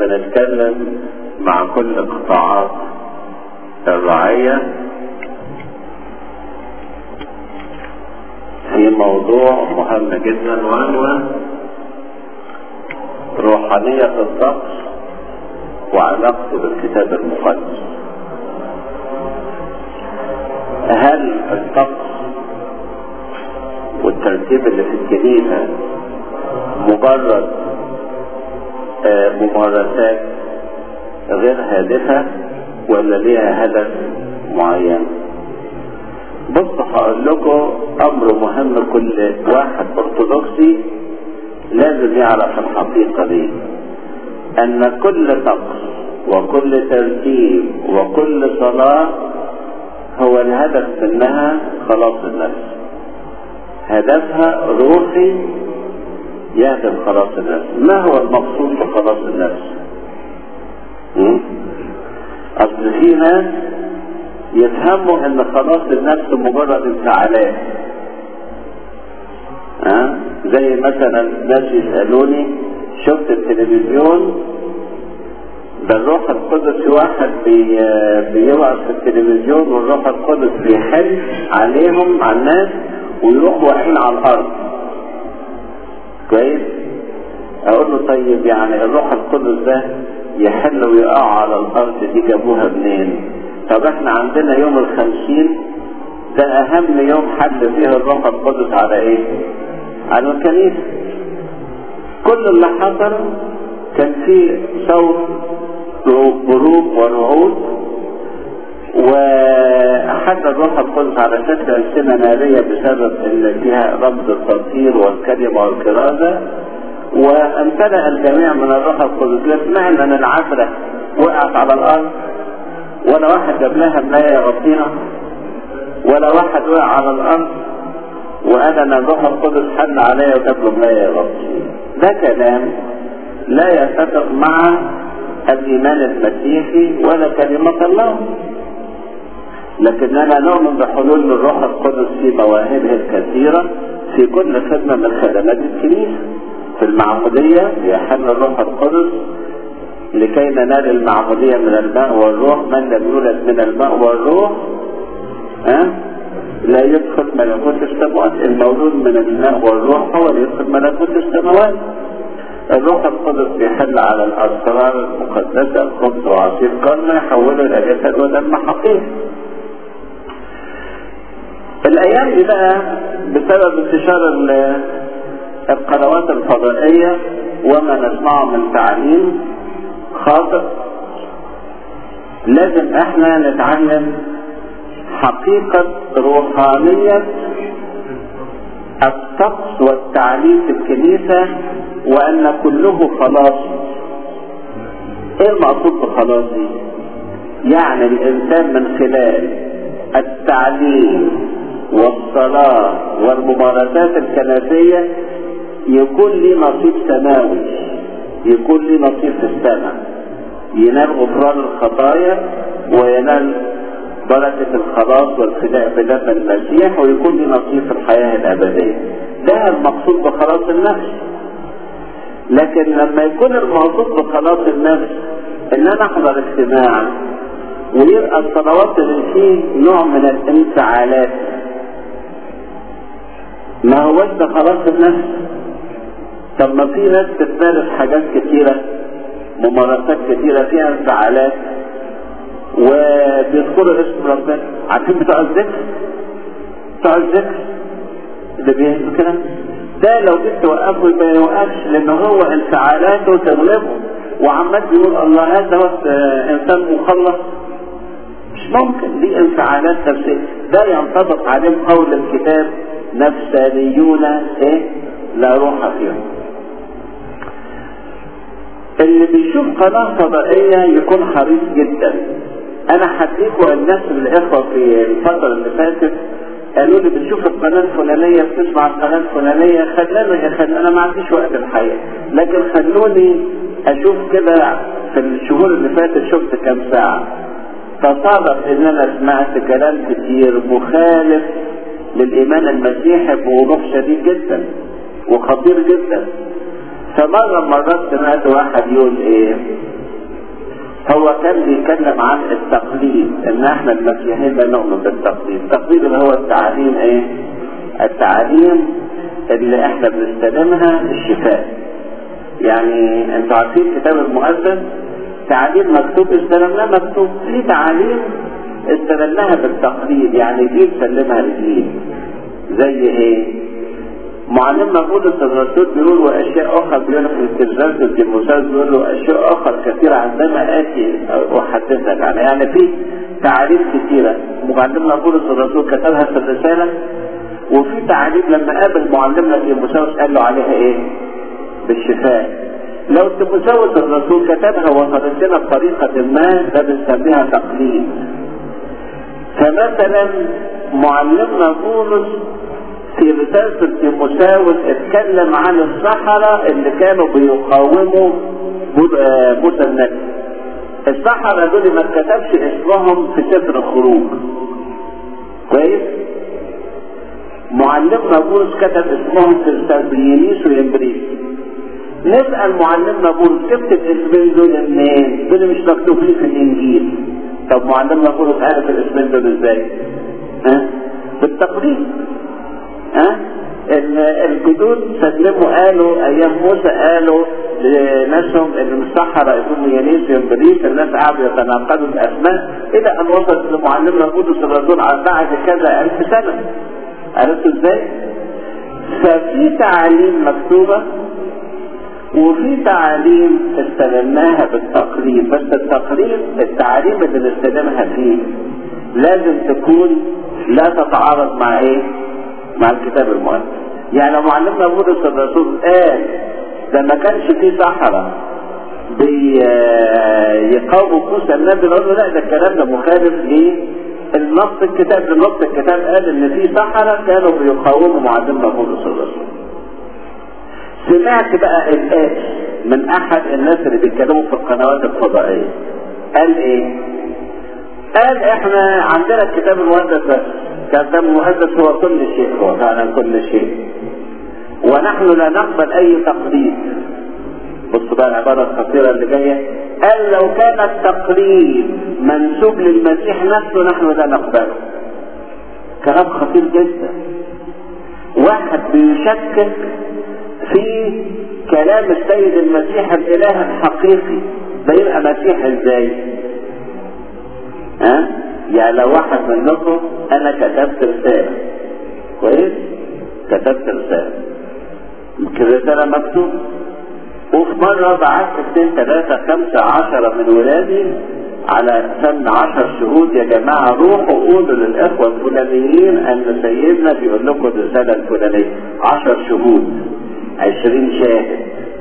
بنتكلم مع كل قطاعات الرعية في موضوع مهم جدا وهو روحانية الطقس وعلاقته بالكتاب المقدس هل الطقس والترتيب اللي في الكنيسة مجرد آه ممارسات غير هادفة ولا ليها هدف معين بص هقول لكم امر مهم كل واحد ارثوذكسي لازم يعرف الحقيقة دي ان كل طقس وكل ترتيب وكل صلاة هو الهدف منها خلاص النفس هدفها روحي يهدف خلاص النفس ما هو المقصود بخلاص النفس اصل في ناس يفهموا ان خلاص النفس مجرد انفعالات ها زي مثلا ناس يسالوني شفت التلفزيون ده الروح القدس في واحد بي بيوعظ في التلفزيون والروح القدس بيحل عليهم على الناس ويروحوا واقعين على الارض كويس اقول له طيب يعني الروح القدس ده يحل ويقع على الارض دي جابوها منين طب احنا عندنا يوم الخمسين ده اهم يوم حل فيه الروح القدس على ايه على الكنيسة كل اللي حصل كان في صوت بروق ورعود وحل الروح القدس على شكل ألسنة نارية بسبب اللي فيها رمز التطهير والكلمة والكرازة وامتلأ الجميع من الروح القدس لا سمعنا ان العذراء وقعت على الارض ولا واحد جاب لها ملاية يغطينا ولا واحد وقع على الارض وقال ان الروح القدس حل عليا وجاب له ملاية يغطيني ده كلام لا يتفق مع الايمان المسيحي ولا كلمة الله لكننا نؤمن بحلول الروح القدس في مواهبه الكثيرة في كل خدمة من خدمات الكنيسة في المعمودية يحل الروح القدس لكي ننال المعمودية من الماء والروح من لم يولد من الماء والروح أه؟ لا يدخل ملكوت السماوات المولود من الماء والروح هو اللي يدخل ملكوت السماوات الروح القدس بيحل على الأسرار المقدسة الخبز وعصير قرن يحوله إلى جسد ودم حقيقي الأيام دي بقى بسبب انتشار القنوات الفضائية وما نسمعه من تعليم خاطئ لازم احنا نتعلم حقيقة روحانية الطقس والتعليم في الكنيسة وأن كله خلاص ايه المقصود بخلاصي يعني الإنسان من خلال التعليم والصلاة والممارسات الكنسية يكون لي نصيب سماوي يكون لي نصيب في السماء ينال غفران الخطايا وينال بركة الخلاص والفداء بدم المسيح ويكون لي نصيب في الحياة الأبدية ده المقصود بخلاص النفس لكن لما يكون المقصود بخلاص النفس ان انا احضر اجتماع ويبقى الصلوات اللي فيه نوع من الانفعالات ما هوش ده خلاص النفس طب ما في ناس بتمارس حاجات كتيرة ممارسات كتيرة فيها انفعالات وبيذكروا اسم ربنا عارفين بتوع الذكر بتوع الذكر اللي بيهزوا كده ده لو جيت توقفه ما يوقفش لان هو انفعالاته تغلبه وعمال يقول الله هذا هو انسان مخلص مش ممكن دي انفعالات نفسيه ده ينطبق عليه قول الكتاب نفسانيون ايه لا روح فيهم اللي بيشوف قناة فضائية يكون حريص جدا انا هديكوا الناس الاخوة في الفترة اللي فاتت قالوا لي بتشوف القناة الفلانية بتسمع القناة الفلانية خلاني خل... انا ما عنديش وقت الحقيقة لكن خلوني اشوف كده في الشهور اللي فاتت شفت كام ساعة فصادف ان انا سمعت كلام كتير مخالف للايمان المسيحي بوضوح شديد جدا وخطير جدا فمرة مرات سمعت واحد يقول ايه هو كان بيتكلم عن التقليد ان احنا المسيحيين لا نؤمن بالتقليد التقليد اللي هو التعاليم ايه التعاليم اللي احنا بنستلمها الشفاء يعني انتوا عارفين الكتاب المقدس تعاليم مكتوب استلمناه مكتوب في تعاليم استلمناها بالتقليد يعني جيل سلمها لجيل زي ايه معلمنا بولس الرسول بيقول واشياء اخرى بيقول في الترجمه تيموثاوس بيقول له اشياء اخرى كثيره عندما اتي احدثك عنها يعني في تعاليم كثيره معلمنا بولس الرسول كتبها في الرساله وفي تعاليم لما قابل معلمنا تيموثاوس قال له عليها ايه؟ بالشفاء لو تيموثاوس الرسول كتبها وصلت لنا بطريقه ما ده بنسميها تقليد فمثلا معلمنا بولس في رسالة تيموثاوس اتكلم عن السحرة اللي كانوا بيقاوموا موسى النبي. السحرة دول ما اتكتبش اسمهم في سفر الخروج. كويس؟ معلمنا بولس كتب اسمهم في رسالة بينيس ويمبريس. نسأل معلمنا بولس جبت الاسمين دول منين؟ دول مش مكتوبين في الانجيل. طب معلمنا بولس عارف الاسمين دول ازاي؟ ها؟ بالتقليد. ها الجدود سلموا قالوا ايام موسى قالوا لناسهم ان السحرة اسمهم يانيس ويمبريس الناس قعدوا يتناقضوا الاسماء الى ان وصلت لمعلمنا القدس الرسول عن بعد كذا الف سنة عرفتوا ازاي؟ ففي تعاليم مكتوبة وفي تعاليم استلمناها بالتقليد بس التقليد التعاليم اللي نستلمها فيه لازم تكون لا تتعارض مع ايه؟ مع الكتاب المقدس يعني لو معلمنا بولس الرسول قال ده ما كانش فيه سحرة بيقاوموا موسى النبي نقول له لا ده الكلام ده مخالف للنص الكتاب النص الكتاب قال ان في سحرة كانوا بيقاوموا معلمنا بولس الرسول سمعت بقى الآتي من أحد الناس اللي بيتكلموا في القنوات الفضائية قال إيه؟ قال إحنا عندنا الكتاب المقدس بس الكتاب المقدس هو كل شيء هو فعلا كل شيء ونحن لا نقبل اي تقليد بصوا بقى العبارة الخطيرة اللي جاية قال لو كان التقليد منسوب للمسيح نفسه نحن لا نقبله كلام خطير جدا واحد بيشكك في كلام السيد المسيح الاله الحقيقي ده يبقى مسيح ازاي ها يعني لو واحد منكم انا كتبت رسالة كويس كتبت رسالة الرسالة مكتوب وفي مرة بعت اثنين ثلاثة خمسة عشرة من ولادي على سن عشر شهود يا جماعة روحوا قولوا للإخوة الفلانيين أن سيدنا بيقول لكم الرسالة الفلانية عشر شهود عشرين شاهد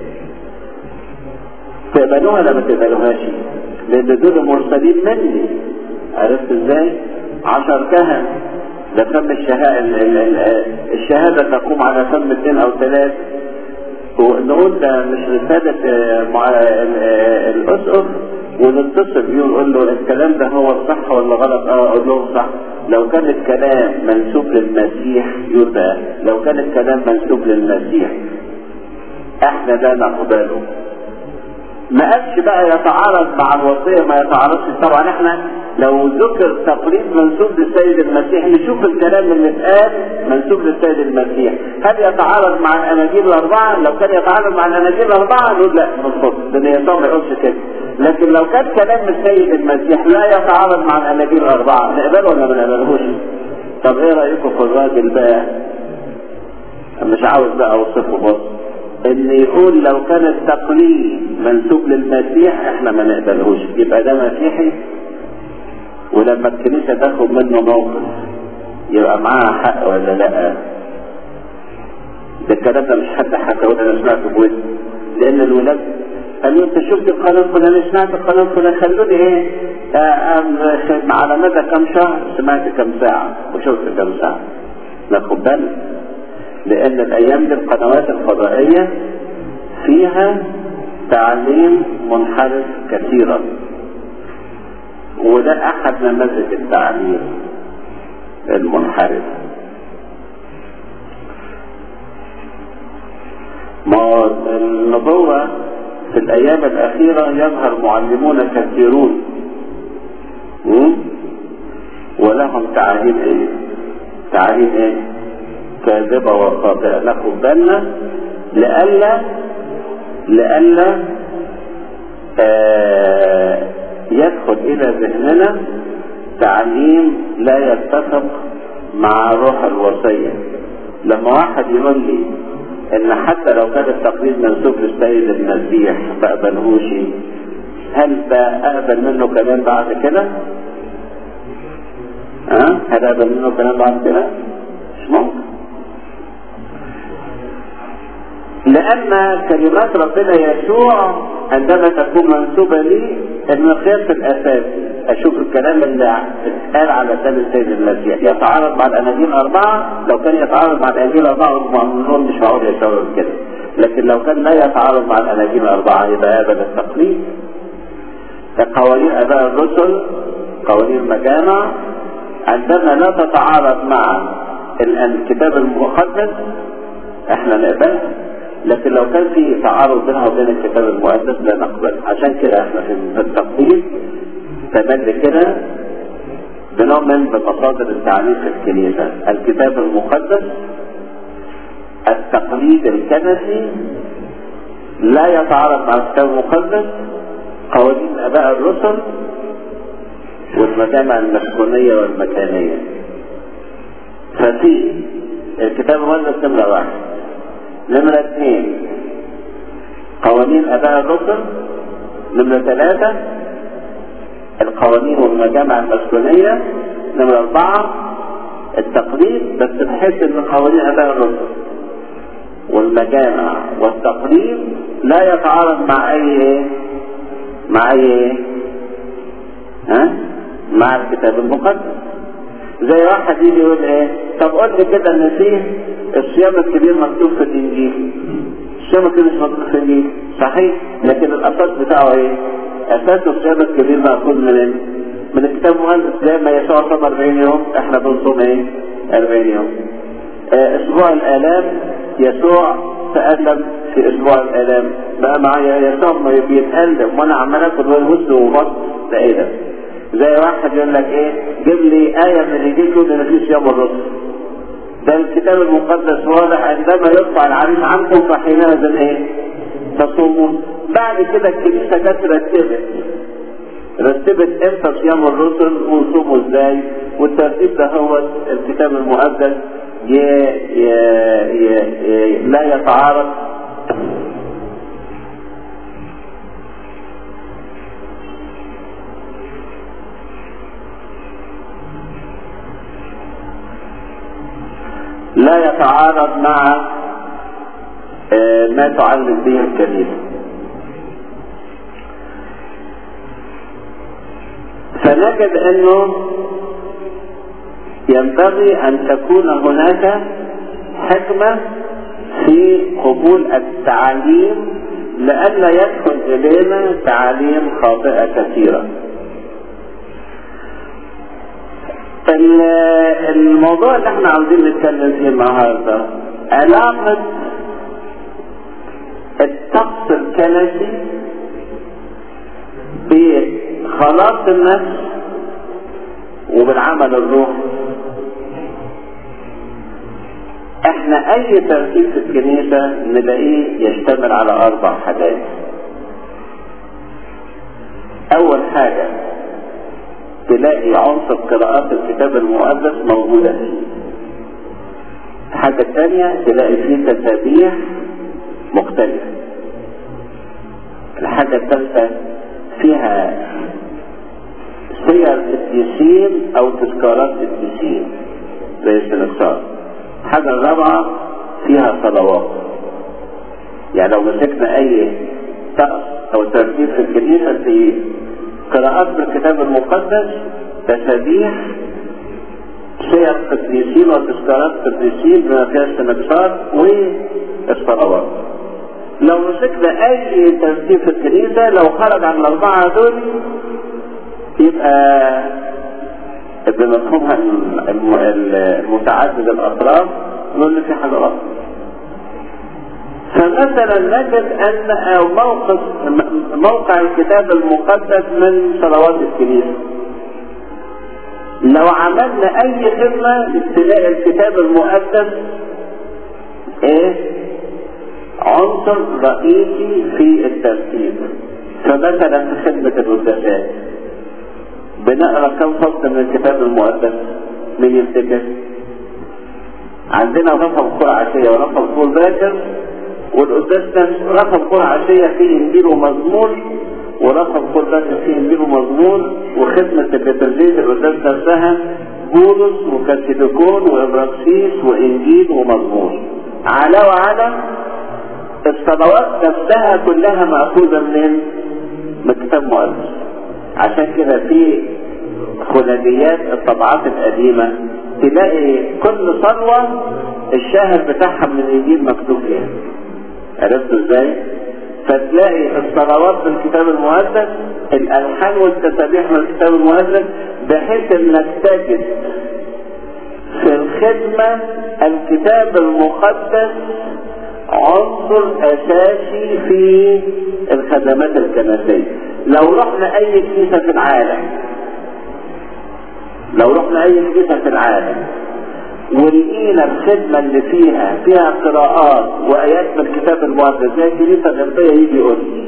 تقبلوها ولا ما تقبلوهاش؟ لأن دول مرسلين مني عرفت ازاي؟ عشر كهن ده فم الشهادة الشهادة تقوم على فم اثنين أو ثلاثة ونقول ده مش رسالة مع الأسقف ونتصل بيه ونقول له الكلام ده هو الصح ولا غلط؟ اه اقول له صح لو كان الكلام منسوب للمسيح يبقى لو كان الكلام منسوب للمسيح احنا لا نقبله ما قالش بقى يتعارض مع الوصية ما يتعارضش طبعا احنا لو ذكر تقليد منسوب للسيد المسيح نشوف الكلام اللي اتقال منسوب للسيد المسيح هل يتعارض مع الاناجيل الاربعه لو كان يتعارض مع الاناجيل الاربعه نقول لا نرفض لان يسوع ما يقولش كده لكن لو كان كلام السيد المسيح لا يتعارض مع الاناجيل الاربعه نقبله ولا ما نقبلهوش طب ايه رايكم في الراجل بقى مش عاوز بقى اوصفه بص ان يقول لو كان التقليد منسوب للمسيح احنا ما نقبلهوش يبقى ده مسيحي ولما الكنيسة تاخد منه موقف يبقى معاها حق ولا لا ده الكلام ده مش حد حكى ولا انا سمعته بودني لان الولاد قالوا انت شفت القانون فلان سمعت القانون فلان خلوني ايه آه على مدى كم شهر سمعت كم ساعة وشفت كم ساعة ناخد بالنا لان الايام دي القنوات الفضائية فيها تعليم منحرف كثيرا وده احد نماذج التعليم المنحرف ما النبوة في الأيام الأخيرة يظهر معلمون كثيرون م? ولهم تعاليم إيه؟ تعاليم إيه؟ كاذبة وخاطئة ناخد بالنا لئلا لئلا آه يدخل إلى ذهننا تعليم لا يتفق مع روح الوصية لما واحد يقول لي ان حتى لو كان التقليد منسوب للسيد المسيح ما اقبلهوش هل ده اقبل منه كلام بعد كده؟ ها؟ أه؟ هل اقبل منه كلام بعد كده؟ مش ممكن لأن كلمات ربنا يسوع عندما تكون منسوبة لي المقياس الأساسي أشوف الكلام اللي اتقال على لسان السيد المسيح يتعارض مع الأناجيل الأربعة لو كان يتعارض مع الأناجيل الأربعة المؤمنون مش معقول يسوي كده لكن لو كان لا يتعارض مع الأناجيل الأربعة يبقى هذا التقليد قوانين أداء الرسل قوانين المجامع عندما لا تتعارض مع الكتاب المقدس احنا نقبلها لكن لو كان في تعارض بينها وبين الكتاب المقدس لا نقبل عشان كده احنا في التقليد تملي كده بنؤمن بمصادر التعليم في الكنيسة الكتاب المقدس التقليد الكنسي لا يتعارض مع الكتاب المقدس قوانين اباء الرسل والمجامع المسكونية والمكانية ففي الكتاب المقدس نمرة واحد نمرة اثنين قوانين اباء الرسل نمرة ثلاثة القوانين والمجامع المسكونية نمرة أربعة التقليد بس بحيث ان قوانين اباء الرسل والمجامع والتقليد لا يتعارض مع اي مع اي ها مع الكتاب المقدس زي واحد يجي يقول ايه طب قول لي كده ان فيه الصيام الكبير مكتوب في الانجيل الصيام الكبير مش مكتوب في الانجيل صحيح لكن الاساس بتاعه ايه اساس الصيام الكبير مأخوذ من من الكتاب المقدس زي ما يسوع صام 40 يوم احنا بنصوم ايه 40 يوم آه اسبوع الالام يسوع تألم في اسبوع الالام بقى معايا يسوع ما بيتألم وانا عمال اكل والوز وبط ده ايه ده زي واحد يقول لك ايه جيب لي آية من الانجيل تقول ان في صيام الرسل ده الكتاب المقدس واضح عندما يرفع العريس عنكم فحينئذ ايه تصومون بعد كده الكنيسة جت رتبت رتبت امتى صيام الرسل وصوموا ازاي والترتيب ده هو الكتاب المقدس ي... ي... ي... ي... لا يتعارض لا يتعارض مع ما تعلم به الكنيسة فنجد انه ينبغي ان تكون هناك حكمة في قبول التعليم لئلا يدخل الينا تعاليم خاطئة كثيرة الموضوع اللي احنا عاوزين نتكلم فيه النهارده علاقة الطقس الكنسي بخلاص النفس وبالعمل الروحي احنا اي ترتيب في الكنيسة نلاقيه يشتمل على اربع حاجات اول حاجة تلاقي عنصر قراءات الكتاب المقدس موجودة فيه الحاجة الثانية تلاقي فيه تسابيح مختلفة الحاجة الثالثة فيها سير قديسين او تذكارات قديسين زي السنكسار الحاجة الرابعة فيها صلوات يعني لو مسكنا اي طقس او ترتيب في الكنيسة في قراءات بالكتاب المقدس تسابيح سير قديسين وتذكارات قديسين بما فيها السنكسار والصلوات لو مسكنا اي ترتيب في الكنيسة لو خرج عن الاربعة دول يبقى بمفهومها المتعدد الاطراف نقول في حاجة غلط فمثلا نجد ان موقف موقع الكتاب المقدس من صلوات الكنيسه لو عملنا اي خدمه تلاقي الكتاب المقدس ايه عنصر رئيسي في الترتيب فمثلا في خدمه القداسات بنقرا كم فصل من الكتاب المقدس من يفتكر عندنا رقم قرى عشية ورقم قول باكر والقداس ده رقم قرى عشية فيه انجيل ومزمور ورقم قول باكر فيه انجيل ومزمور وخدمة الليترجية القداس نفسها بولس وكاتيديكون وابراكسيس وانجيل ومزمور على وعلى الصلوات نفسها كلها مأخوذة منين؟ من كتاب مقدس عشان كده في خلديات الطبعات القديمة تلاقي كل صلوة الشاهد بتاعها من الانجيل مكتوب فيها عرفتوا ازاي؟ فتلاقي الصلوات من الكتاب المقدس الالحان والتسابيح من الكتاب المقدس بحيث انك تجد في الخدمة الكتاب المقدس عنصر اساسي في الخدمات الكنسية لو رحنا اي كنيسة في العالم لو رحنا اي كنيسة في العالم ولقينا الخدمة اللي فيها فيها قراءات وآيات من الكتاب المقدس زي الكنيسة الغربية يجي يقول لي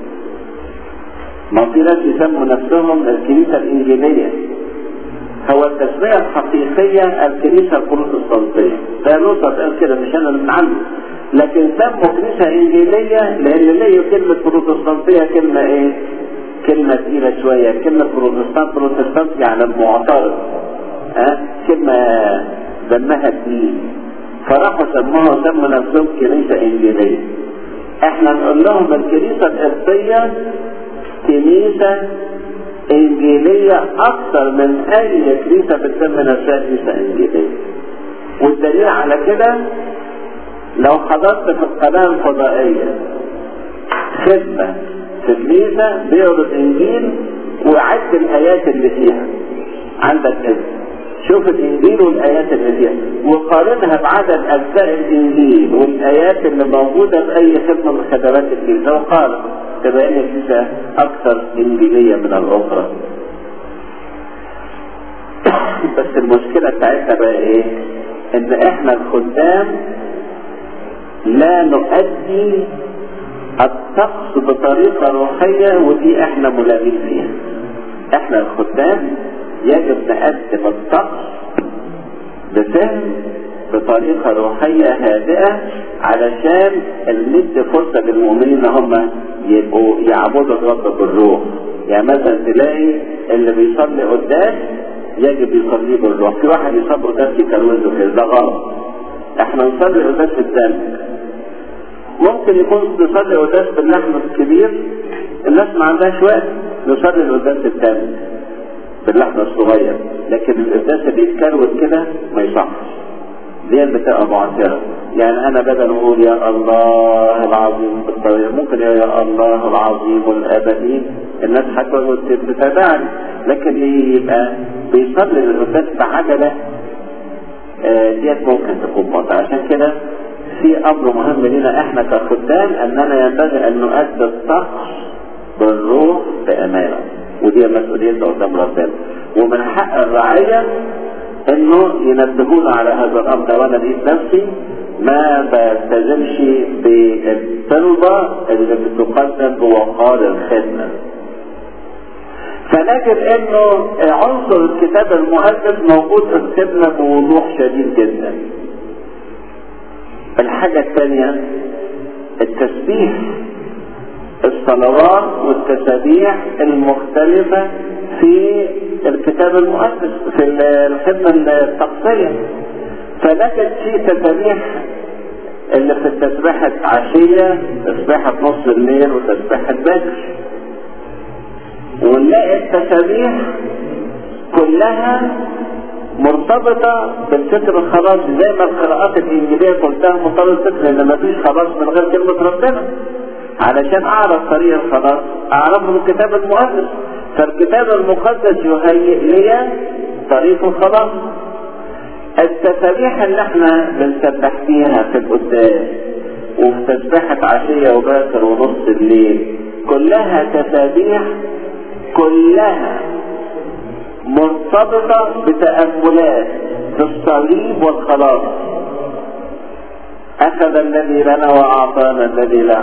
ما في ناس يسموا نفسهم الكنيسة الإنجيلية هو التسمية الحقيقية الكنيسة البروتستانتية فانوسة قال كده مش أنا اللي بنعلم لكن سموا كنيسة إنجيلية لأن ليه كلمة بروتستانتية كلمة إيه؟ كلمة تقيلة شوية كلمة بروتستانت بروتستانت يعني المعترض ها أه؟ كلمة دمها تقيل فراحوا سموها سموا نفسهم كنيسة إنجيلية احنا نقول لهم الكنيسة القبطية كنيسة إنجيلية أكثر من أي كنيسة بتسمى نفسها كنيسة إنجيلية والدليل على كده لو حضرت في القناة الفضائية خدمة في كنيسة بيقروا الإنجيل وعد الآيات اللي فيها عندك اسم شوف الإنجيل والآيات اللي فيها وقارنها بعدد أجزاء الإنجيل والآيات اللي موجودة في أي خدمة من خدمات الكنيسة وقارن تبقى إن الكنيسة أكثر إنجيلية من الأخرى بس المشكلة بتاعتنا بقى إيه؟ إن إحنا الخدام لا نؤدي الطقس بطريقة روحية ودي احنا ملامين فيها احنا الخدام يجب نقدم الطقس بفهم بطريقة روحية هادئة علشان ندي فرصة للمؤمنين ان هم يبقوا يعبدوا الرب بالروح يعني مثلا تلاقي اللي بيصلي قدام يجب يصلي بالروح في واحد يصلي قدام في كروزه كده ده غلط احنا نصلي قدام في الدم ممكن يكون نصلي قداس باللحم الكبير الناس ما عندهاش وقت نصلي القداس الدم باللحم الصغير لكن القداس اللي يتكروت كده ما يصحش دي بتبقى معترة يعني انا بدل اقول يا الله العظيم بالطريقة ممكن يا الله العظيم الابدي الناس هتقعد تتابعني لكن يبقى بيصلي القداس بعجلة آه ديت ممكن تكون مطر عشان كده في امر مهم لنا احنا كخدام اننا ينبغي ان نؤدي الطقس بالروح بامانه ودي مسؤوليتنا قدام ربنا ومن حق الرعيه انه ينبهونا على هذا الامر وانا لقيت نفسي ما بلتزمش بالطلبه اللي بتقدم بوقار الخدمه فنجد انه عنصر الكتاب المقدس موجود في الخدمه بوضوح شديد جدا الحاجة الثانية التسبيح الصلوات والتسابيح المختلفة في الكتاب المقدس في الخدمة الطقسية فنجد في تسابيح اللي في التسبيحة عشية تسبيحة نص الليل وتسبيحة بدر ونلاقي التسابيح كلها مرتبطة بالفكر الخلاص زي ما القراءات الإنجيلية قلتها مرتبطة بالفكر إن مفيش خلاص من غير كلمة ربنا علشان أعرف طريق الخلاص أعرفه من الكتاب المقدس فالكتاب المقدس يهيئ لي طريق الخلاص التسابيح اللي احنا بنسبح فيها في القداس وفي تسبيحة عشية وباكر ونص الليل كلها تسابيح كلها مرتبطة بتأملات في الصليب والخلاص أخذ الذي لنا وأعطانا الذي له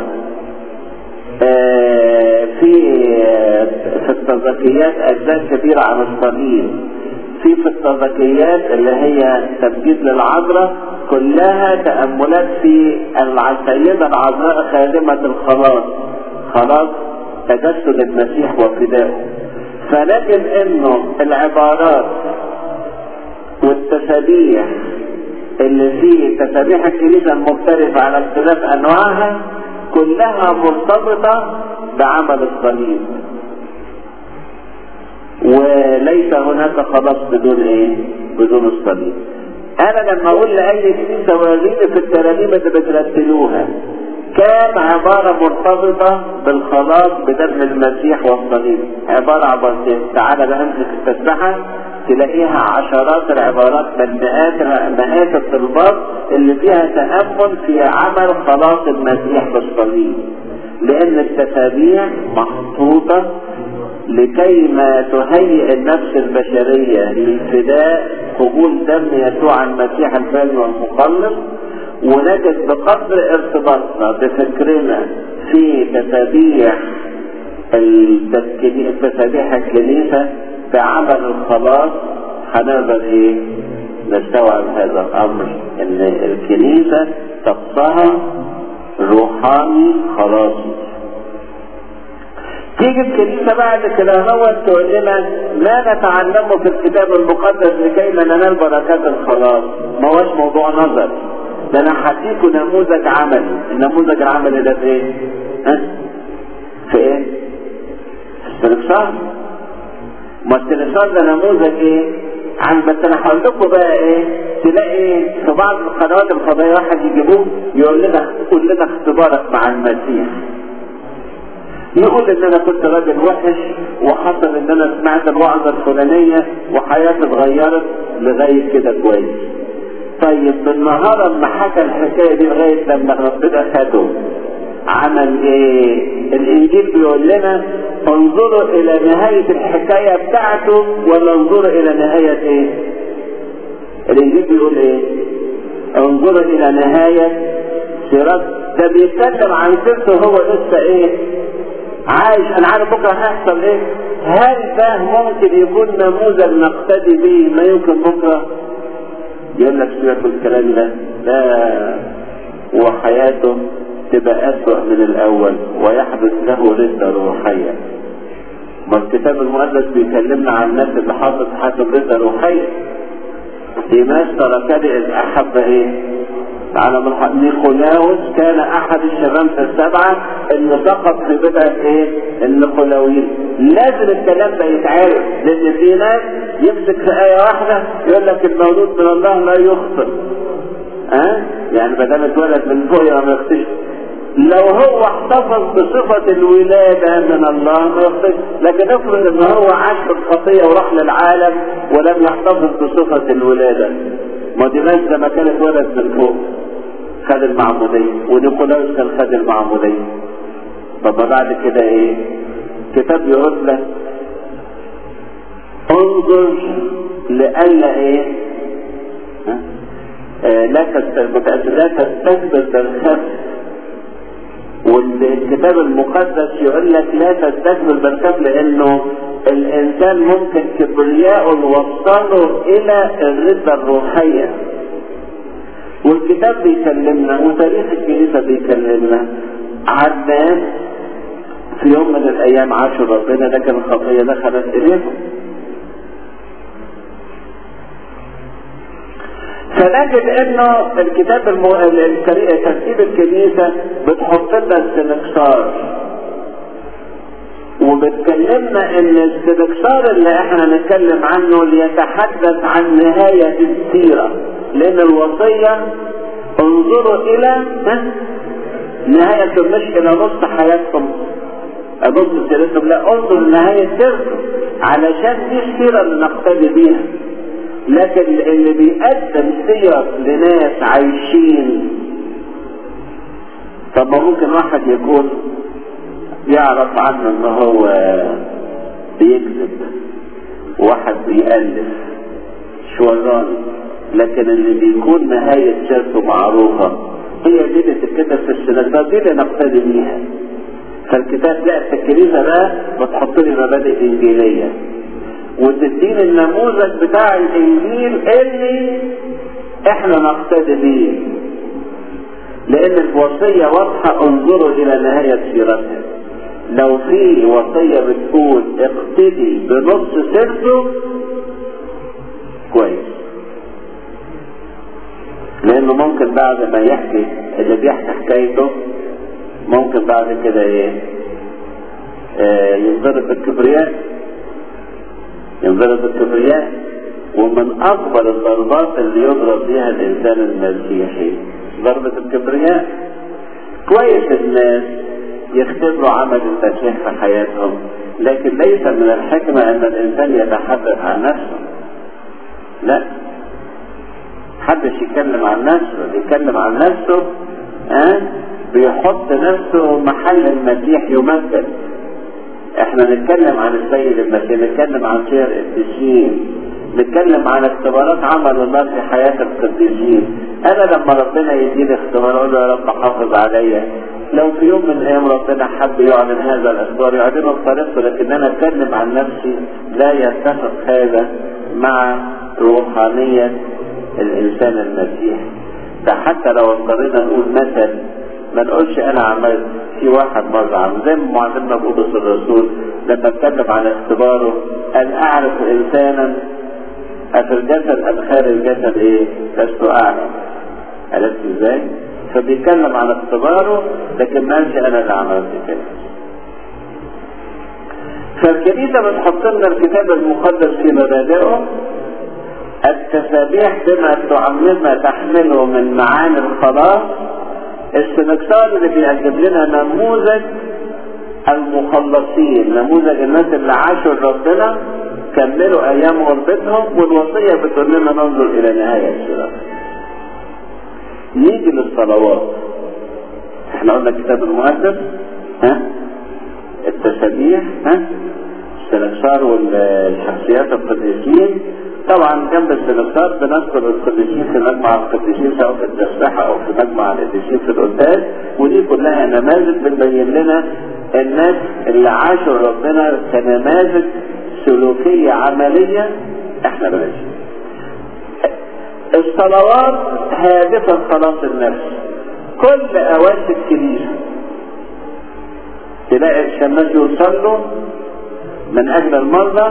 آه في في التزكيات أجزاء كبيرة عن الصليب في في التزكيات اللي هي تمجيد للعذراء كلها تأملات في السيدة العذراء خادمة الخلاص خلاص تجسد المسيح وفدائه فنجد انه العبارات والتسابيح اللي في تسابيح الكنيسة المختلفة على اختلاف انواعها كلها مرتبطة بعمل الصليب وليس هناك خلاص بدون ايه بدون الصليب انا لما اقول لاي كنيسة وريني في الترانيم اللي بترتلوها كان عبارة مرتبطة بالخلاص بدم المسيح والصليب عبارة عبارتين تعالى بقى امسك التسبحة تلاقيها عشرات العبارات بل مئات مئات الطلبات اللي فيها تأمل في عمل خلاص المسيح بالصليب لأن التسابيح محطوطة لكي ما تهيئ النفس البشرية للفداء قبول دم يسوع المسيح الفادي والمخلص ونجد بقدر ارتباطنا بفكرنا في تسابيح تسابيح الكنيسة بعمل الخلاص هنقدر ايه نستوعب هذا الامر ان الكنيسة طقسها روحاني خلاصي تيجي الكنيسة بعد كده هو تقول لنا ما نتعلمه في الكتاب المقدس لكي لا ننال بركات الخلاص ما هوش موضوع نظر ده انا هديكوا نموذج عملي النموذج العملي ده في ايه ها في ايه في السلسار ما السلسار ده نموذج ايه عن بس انا هقول لكم بقى ايه تلاقي في بعض القنوات الفضائيه واحد يجيبوه يقول لنا قول لنا اختبارك مع المسيح يقول ان انا كنت راجل وحش وحصل ان انا سمعت الوعظه الفلانيه وحياتي اتغيرت لغايه كده كويس طيب بالنهار لما حكى الحكايه دي لغايه لما ربنا خده عمل ايه الانجيل بيقول لنا انظروا الى نهاية الحكاية بتاعته ولا انظروا الى نهاية ايه الانجيل بيقول ايه انظروا الى نهاية سيرات ده بيتكلم عن سيرته هو لسه ايه عايش انا عارف بكره هيحصل ايه هل ده ممكن يكون نموذج نقتدي به ما يمكن بكره يقول لك سيبك الكلام ده ده وحياته تبقى أسوأ من الأول ويحدث له ردة روحية ما الكتاب المقدس بيكلمنا عن الناس اللي حاطط حسب ردة روحية ديماس تركني إذ أحب إيه؟ على ملحق نيقولاوس كان أحد الشمامسة السبعة اللي سقط في بدعة إيه؟ النيقولاويين لازم الكلام ده يتعرف لأن في ناس يمسك في آية واحدة يقول لك المولود من الله لا يخطئ ها؟ أه؟ يعني ما دام اتولد من فوق ما يخطئش لو هو احتفظ بصفة الولادة من الله ما يخطئش لكن افرض ان هو عاش في الخطية وراح للعالم ولم يحتفظ بصفة الولادة ما دي ناس لما كان اتولد من فوق خد المعمودية ونيقولاوس كان خد المعمودية طب بعد كده ايه كتاب يقول لك انظر لألا ايه ها؟ آه لا لا تستكبر بالخف والكتاب المقدس يقول لك لا تستكبر بالخف لانه الانسان ممكن كبرياءه يوصله الى الردة الروحية والكتاب بيكلمنا وتاريخ الكنيسة بيكلمنا عن ناس في يوم من الايام عاشوا ربنا لكن الخطية دخلت اليهم فنجد انه الكتاب المو... ترتيب الكنيسة بتحط لنا السنكسار وبتكلمنا ان السنكسار اللي احنا نتكلم عنه ليتحدث عن نهاية السيرة لان الوصية انظروا الى نهاية مش الى نص حياتكم نص سيرتكم لا انظر لنهاية سيرتكم علشان دي السيرة اللي نقتدي بيها لكن اللي بيقدم سير لناس عايشين طب ما ممكن واحد يكون يعرف عنه ان هو بيكذب واحد بيألف شواراني لكن اللي بيكون نهاية سيرته معروفة هي دي اللي تتكتب في السنة دي اللي نقتدي بيها فالكتاب لا في الكنيسة بقى بتحط لي مبادئ إنجيلية وتديني النموذج بتاع الإنجيل اللي احنا نقتدي بيه لأن الوصية واضحة انظروا إلى نهاية سيرتها لو في وصية بتقول اقتدي بنص سيرته كويس لانه ممكن بعد ما يحكي اللي بيحكي حكايته ممكن بعد كده ايه آه ينضرب بالكبرياء ينضرب بالكبرياء ومن اكبر الضربات اللي يضرب بها الانسان المسيحي ضربة الكبرياء كويس الناس يختبروا عمل المسيح في حياتهم لكن ليس من الحكمة ان الانسان يتحدث عن نفسه لا محدش يتكلم عن نفسه اللي يتكلم عن نفسه ها أه؟ بيحط نفسه محل المسيح يمثل احنا نتكلم عن السيد المسيح نتكلم عن سير القديسين نتكلم عن اختبارات عمل الله في حياة القديسين انا لما ربنا يديني اختبار اقول له يا رب حافظ عليا لو في يوم من الايام ربنا حب يعلن هذا الاخبار يعلنه بطريقته لكن انا اتكلم عن نفسي لا يتفق هذا مع روحانية الانسان المسيحي ده حتى لو اضطرينا نقول مثل ما نقولش انا عملت في واحد مرة عم زي ما معلمنا بولس الرسول لما اتكلم عن اختباره قال اعرف انسانا افي الجسد ام خارج الجسد ايه لست اعلم عرفت ازاي فبيتكلم عن اختباره لكن ما قالش انا اللي عملت كده فالكنيسة بتحط لنا الكتاب المقدس في مبادئه التسابيح بما تعممها تحمله من معاني الخلاص السنكسار اللي بيقدم لنا نموذج المخلصين نموذج الناس اللي عاشوا ربنا كملوا ايام غربتهم والوصيه بتقول لنا ننظر الى نهايه الصراط نيجي للصلوات احنا قلنا الكتاب المقدس ها التسابيح ها السنكسار والشخصيات القديسين طبعا جنب السنكسار بنذكر القديسين في مجمع القديسين سواء في التسبيحه او في مجمع القديسين في القداس ودي كلها نماذج بتبين لنا الناس اللي عاشوا ربنا كنماذج سلوكيه عمليه احنا بلاش الصلوات هادفه خلاص النفس كل اوقات الكنيسه تلاقي الشماس يصلوا من اجل المرضى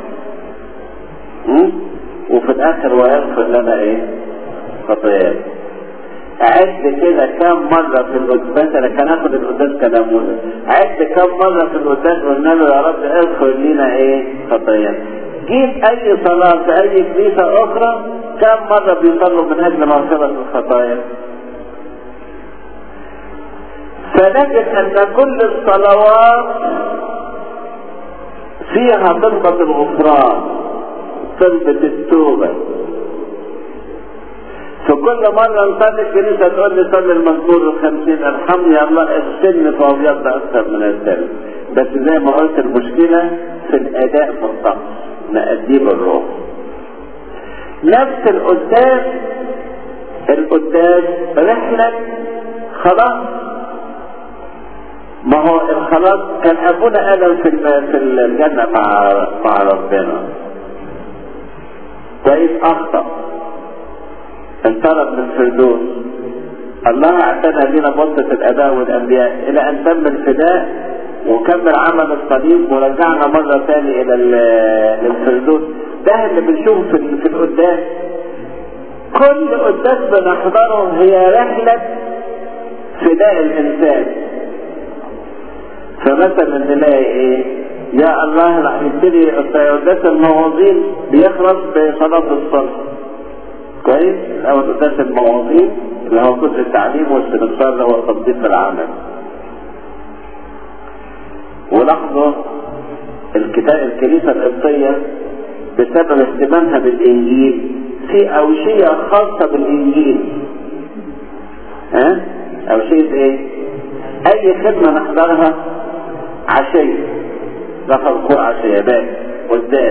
وفي الاخر ويغفر لنا ايه خطايانا عد كده كم مرة في القداس انا كان اخد القداس كنموذج عد كم مرة في القداس قلنا له يا رب اغفر لنا ايه خطايانا جيب اي صلاة في اي كنيسة اخرى كم مرة بيصلوا من اجل مغفرة الخطايا فنجد ان كل الصلوات فيها طلبة الغفران طلبة التوبة فكل مرة نصلي الكنيسة تقول لي صلي المزمور الخمسين ارحمني يا الله السن فابيض اكثر من الدم بس زي ما قلت المشكلة في الاداء في الطقس مقديم الروح نفس القداس القداس رحلة خلاص ما هو الخلاص كان ابونا ادم في في الجنة مع مع ربنا كويس اخطأ انطرد من الفردوس الله اعتنى بنا بسطة الاباء والانبياء الى ان تم الفداء وكمل عمل الصليب ورجعنا مرة ثانية الى الفردوس ده اللي بنشوفه في, في القداس كل قداس بنحضره هي رحلة فداء الانسان فمثلا نلاقي ايه يا الله راح يبتدي قداس المواظين بيخلص بصلاة الصلح كويس الاول قداس المواظين اللي هو كل التعليم والاستنصار اللي هو تطبيق العمل ولاحظوا الكتاب الكنيسة القبطية بسبب اهتمامها بالانجيل في اوشية خاصة بالانجيل ها اوشية ايه اي خدمة نحضرها عشية رفع ركوع عشية باقي قداس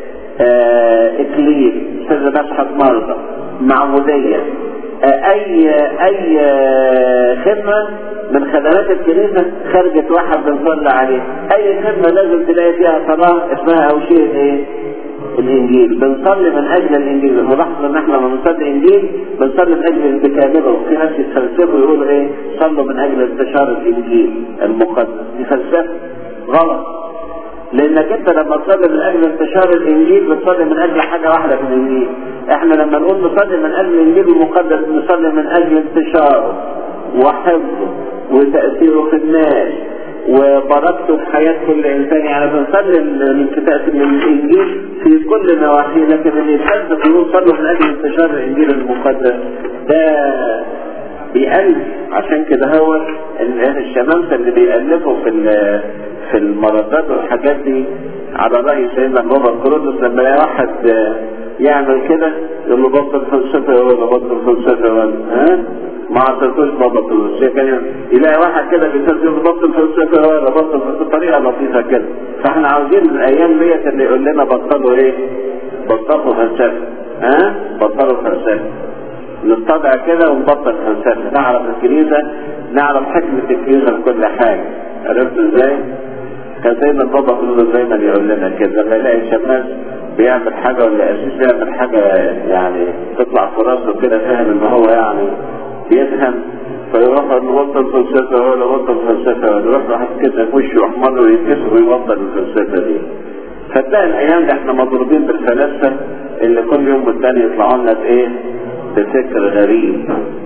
آه اكليل سر مسحة مرضى معمودية آه اي اي آه خدمة من خدمات الكنيسة خرجت واحد بنصلي عليه اي خدمة لازم تلاقي فيها صلاة اسمها او شيء ايه الانجيل بنصلي من اجل الانجيل ملاحظ ان احنا لما بنصلي انجيل بنصلي من اجل بكامله في ناس يتفلسفوا يقولوا ايه صلوا من اجل انتشار الانجيل المقدس دي فلسفه غلط لانك انت لما تصلي من اجل انتشار الانجيل بتصلي من اجل حاجه واحده في الانجيل احنا لما نقول نصلي من اجل الانجيل المقدس نصلي من اجل انتشاره وحفظه وتاثيره في الناس وبركته في حياة كل إنسان يعني بنصلي من كتاب الإنجيل في كل نواحيه لكن اللي يتحدث يقول صلوا من أجل انتشار الإنجيل المقدس ده بيألف عشان كده هو الشمامسة اللي بيألفوا في في المردات والحاجات دي على رأي سيدنا بابا كرولوس لما يلاقي واحد يعمل كده يقول له بطل فلسفة ولا بطل فلسفة ولا ها ما عطيتوش بابا فلوس كان يلاقي واحد كده بيسجل بطل فلسفه ولا بطل فلسفه بطريقه لطيفه كده فاحنا عاوزين الايام ديت اللي يقول لنا بطلوا ايه؟ بطلوا فلسفه ها؟ بطلوا فلسفه نطبع كده ونبطل فلسفه نعرف الكنيسه نعرف حكمه الكنيسه في كل حاجه عرفت ازاي؟ كان سيدنا بابا كله دايما يقول لنا كده لما يلاقي شماس بيعمل حاجه ولا اسيس بيعمل حاجه يعني تطلع في راسه كده فاهم ان هو يعني يفهم فيروح نبطل فلسفه ولا بطل فلسفه ولا يروح واحد كده وشه احمر ويتكسر ويبطل الفلسفه دي فتلاقي الايام دي احنا مضروبين بالفلاسفه اللي كل يوم والتاني يطلعوا لنا بايه؟ بفكر غريب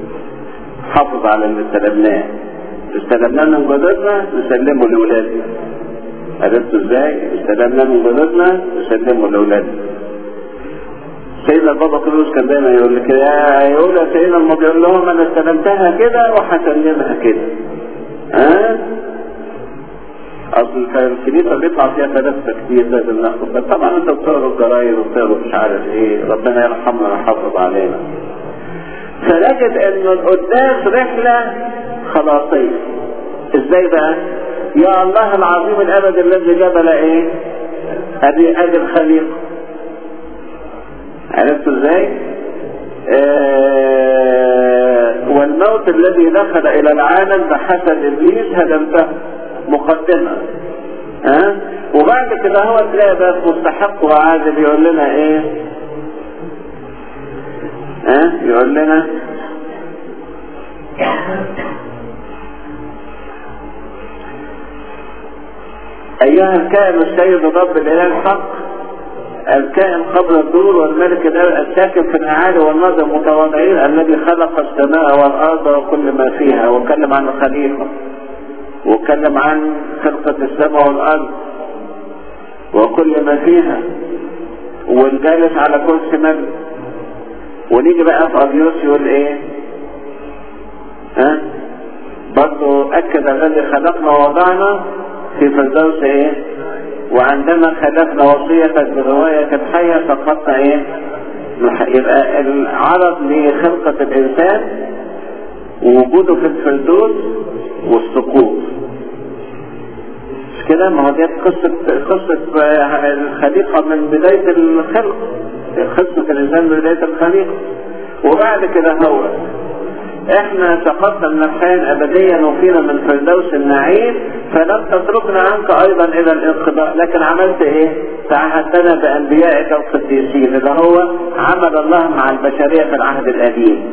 حافظ على اللي استلمناه استلمناه من جدودنا نسلمه لاولادنا عرفتوا ازاي؟ استلمناه من جدودنا نسلمه لاولادنا سيدنا بابا كروز كان دايما يقول لك يا يقول يا سيدنا لما بيقول لهم انا استلمتها كده وهسلمها كده ها اصل الكنيسه بيطلع فيها فلاسفه كتير لازم ناخد طبعا انت بتقرا الجرايد وبتقرا مش عارف ايه ربنا يرحمنا ويحافظ علينا فنجد ان القداس رحله خلاصيه ازاي بقى؟ يا الله العظيم الابد الذي جبل ايه؟ ادي ادي الخليقه عرفتوا ازاي؟ آه والموت الذي دخل الى العالم بحسب ابليس هدمته مقدمه ها أه؟ وبعد كده هو تلاقي بقى مستحق وعادل يقول لنا ايه؟ ها أه؟ يقول لنا ايها الكائن السيد الرب الاله الحق الكائن قبل الدور والملك الساكن في الاعالي والنظر المتواضعين الذي خلق السماء والارض وكل ما فيها وكلم عن الخليقه وكلم عن خلقه السماء والارض وكل ما فيها والجالس على كرسي ملك ونيجي بقى في ابيوس يقول ايه ها برضه اكد الذي خلقنا ووضعنا في فردوس ايه وعندما خلفنا وصيتك برواية الحية سقطنا ايه يبقى العرض لخلقة الانسان ووجوده في الفردوس والسقوط مش كده ما هو دي قصة قصة الخليقة من بداية الخلق قصة الانسان من بداية الخليقة وبعد كده هو احنا سقطنا من الحياة ابديا وفينا من فردوس النعيم فلم تتركنا عنك ايضا الى الانقضاء لكن عملت ايه تعهدتنا بانبيائك القديسين اللي هو عمل الله مع البشرية في العهد القديم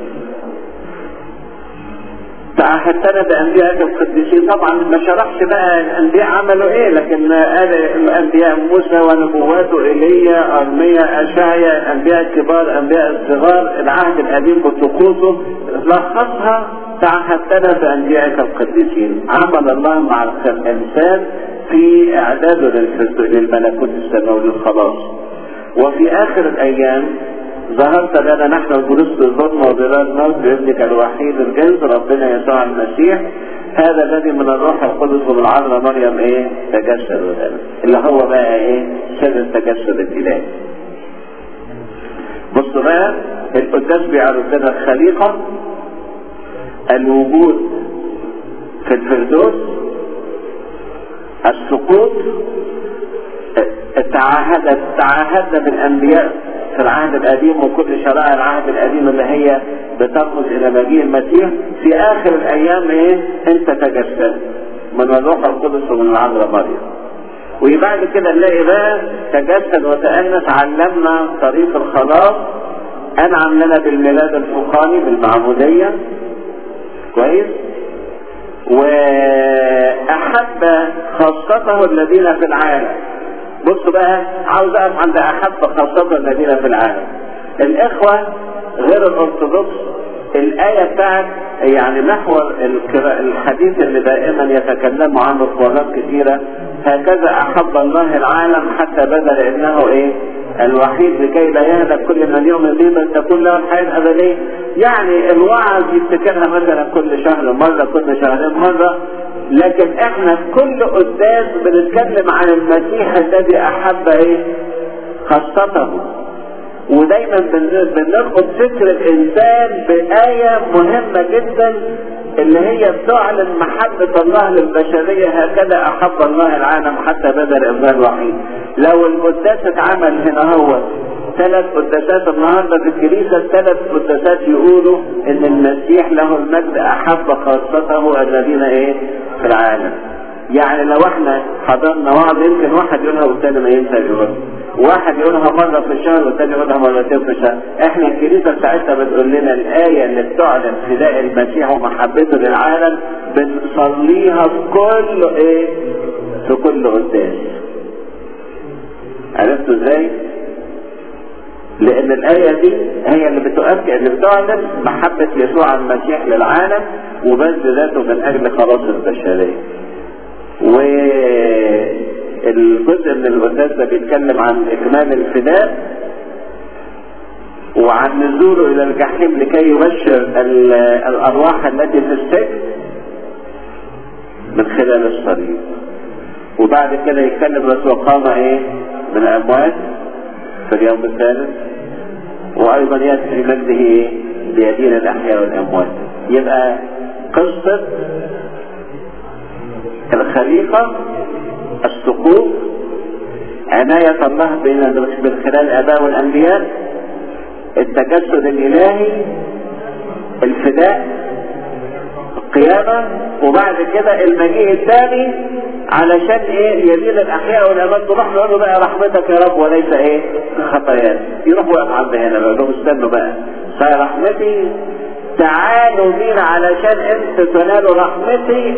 تعهدتنا بانبيائك القديسين طبعا ما شرحش بقى الانبياء عملوا ايه لكن قال الانبياء موسى ونبواته ايليا ارميا اشعيا الانبياء الكبار انبياء الصغار العهد القديم بطقوسه لخصها تعهدتنا بانبيائك القديسين عمل الله مع الانسان في اعداده للملكوت السماوي للخلاص وفي اخر الايام ظهرت لنا نحن الجلوس بالظلم وظلال الموت بابنك الوحيد الجنس ربنا يسوع المسيح هذا الذي من الروح القدس ومن العذراء مريم ايه تجسد ودم اللي هو بقى ايه سر التجسد الالهي بص بقى القداس بيعرض لنا الخليقه الوجود في الفردوس السقوط تعاهد تعاهدنا بالانبياء في العهد القديم وكل شرائع العهد القديم اللي هي بترمز الى مجيء المسيح في اخر الايام ايه انت تجسد من الروح القدس ومن العذراء مريم وبعد كده نلاقي بقى تجسد وتأنس علمنا طريق الخلاص انعم لنا بالميلاد الفوقاني بالمعمودية كويس واحب خاصته الذين في العالم بصوا بقى عاوز اقف عند احب خاصته الذين في العالم الاخوة غير الارثوذكس الآية بتاعت يعني محور الحديث اللي دائما يتكلموا عنه قولات كثيرة هكذا أحب الله العالم حتى بذل ابنه إيه الوحيد لكي لا يهلك كل من يؤمن به بل تكون له الحياة الأبدية يعني الوعظ يفتكرها مثلا كل شهر مرة كل شهرين مرة لكن احنا كل قداس بنتكلم عن المسيح الذي أحب إيه خاصته ودايما بنربط فكر الانسان بآية مهمة جدا اللي هي بتعلن محبة الله للبشرية هكذا احب الله العالم حتى بذل ابنه الوحيد لو القداس اتعمل هنا هو ثلاث قداسات النهارده في الكنيسة ثلاث قداسات يقولوا ان المسيح له المجد احب خاصته الذين ايه في العالم يعني لو احنا حضرنا وعظ يمكن واحد يقولها والتاني ما ينسى يقولها واحد يقولها مرة في الشهر والتاني يقولها مرتين في الشهر احنا الكنيسة ساعتها بتقول لنا الآية اللي بتعلن فداء المسيح ومحبته للعالم بنصليها في كل ايه في كل قداس عرفتوا ازاي؟ لان الآية دي هي اللي بتؤكد اللي بتعلن محبة يسوع المسيح للعالم وبذل ذاته من اجل خلاص البشرية والجزء من القداس ده بيتكلم عن اكمال الفداء وعن نزوله الى الجحيم لكي يبشر الارواح التي في السجن من خلال الصليب وبعد كده يتكلم بس وقام ايه من الاموات في اليوم الثالث وايضا ياتي في مجده ايه بيدين الاحياء والاموات يبقى قصه الخليقة السقوط عناية الله بين من خلال الآباء والأنبياء التجسد الإلهي الفداء القيامة وبعد كده المجيء الثاني علشان ايه يزيد الأحياء والأموات نروح نقول له بقى رحمتك يا رب وليس ايه خطايانا يروح واقف عند هنا بقى لهم استنوا بقى فرحمتي تعالوا بينا علشان انتوا تنالوا رحمتي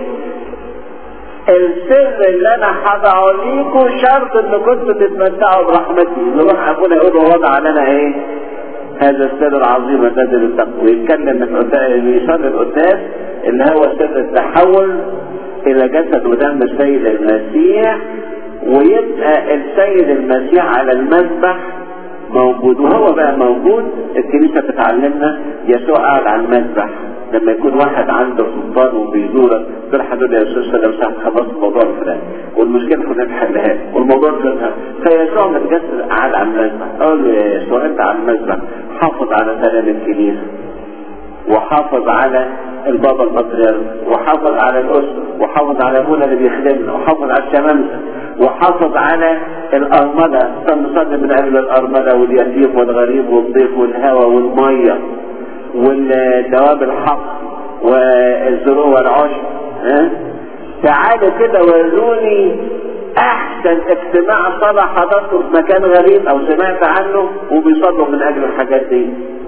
السر اللي انا هضعه ليكوا شرط ان كنتوا تتمتعوا برحمتي نروح ابونا يقول وضع لنا ايه هذا السر العظيم الذي للتقوى ويتكلم من قدام يصلي القداس اللي هو سر التحول الى جسد ودم السيد المسيح ويبقى السيد المسيح على المذبح موجود وهو بقى موجود الكنيسه بتعلمنا يسوع قاعد على المذبح لما يكون واحد عنده سلطان وبيزورك تروح تقول له يا استاذ لو سمحت خلاص الموضوع الفلاني والمشكله كنا نحلها والموضوع كذا فيسوع متجسد قاعد على المذبح اقول له يا يسوع انت على المذبح حافظ على سلام الكنيسه وحافظ على البابا البطريرك وحافظ على الاسره وحافظ على ابونا اللي بيخدمنا وحافظ على الشمامسه وحافظ على الارمله نصلي من اجل الارمله واليتيم والغريب والضيف والهوى والميه والدواب الحق والزروع والعشب ها تعالوا كده وروني احسن اجتماع صلاة حضرته في مكان غريب او سمعت عنه وبيصلوا من اجل الحاجات دي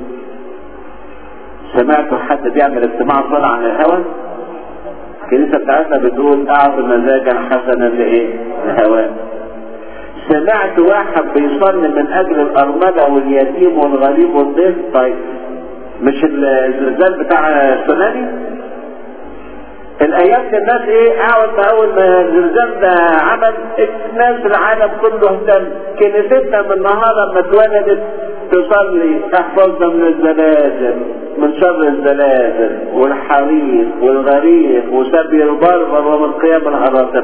سمعتوا حد بيعمل اجتماع صلاة عن الهوى الكنيسة بتاعتنا بتقول اعطي مزاجا حسنا لايه الهواء سمعت واحد بيصلي من اجل الارملة واليتيم والغريب والضيف طيب مش الزلزال بتاع السونامي الايام دي الناس ايه اول ما اول ما الزلزال ده عمل الناس العالم كله اهتم كنيستنا من النهار لما اتولدت تصلي احفظنا من الزلازل من شر الزلازل والحريق والغريق وسبي البربر ومن قيام الهراطقه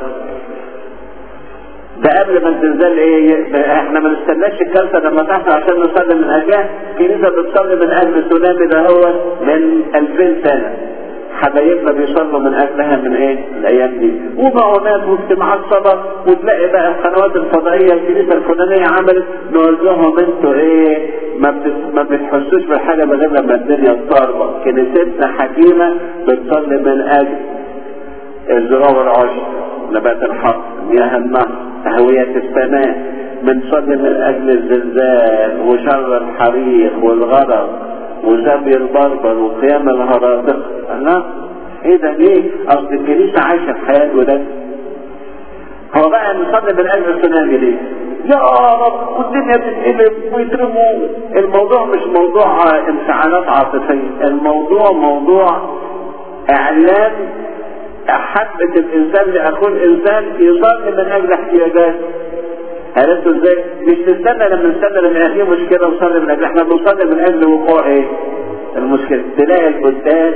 ده قبل ما الزلزال ايه احنا ما نستناش الكارثه لما تحصل عشان نصلي من اجلها الكنيسه بتصلي من اجل السونامي ده هو من 2000 سنه حبايبنا بيصلوا من اجلها من ايه الايام دي ومعونات واجتماعات صلاة وتلاقي بقى القنوات الفضائية الكنيسة الفلانية عملت نقول لهم انتوا ايه ما بت... ما بتحسوش بالحاجة غير لما الدنيا تضربة كنيستنا حكيمة بتصلي من اجل الزراعة والعشب نبات الحق مياه النهر تهوية السماء بنصلي من اجل الزلزال وشر الحريق والغرق وزبي البربر وقيام الهراتق لا ايه ده ليه اصل الكنيسة عايشة الحياة ولاد هو بقى نصلي من اجل السونامي ليه يا رب والدنيا تتقلب ويترموا الموضوع مش موضوع انفعالات عاطفية الموضوع موضوع اعلان حبة الانسان لاخوه الانسان يصلي من اجل احتياجاته عرفتوا ازاي؟ مش تستنى لما نستنى لما في مشكله نصلي من اجل احنا بنصلي من اجل وقوع ايه؟ المشكله تلاقي القداس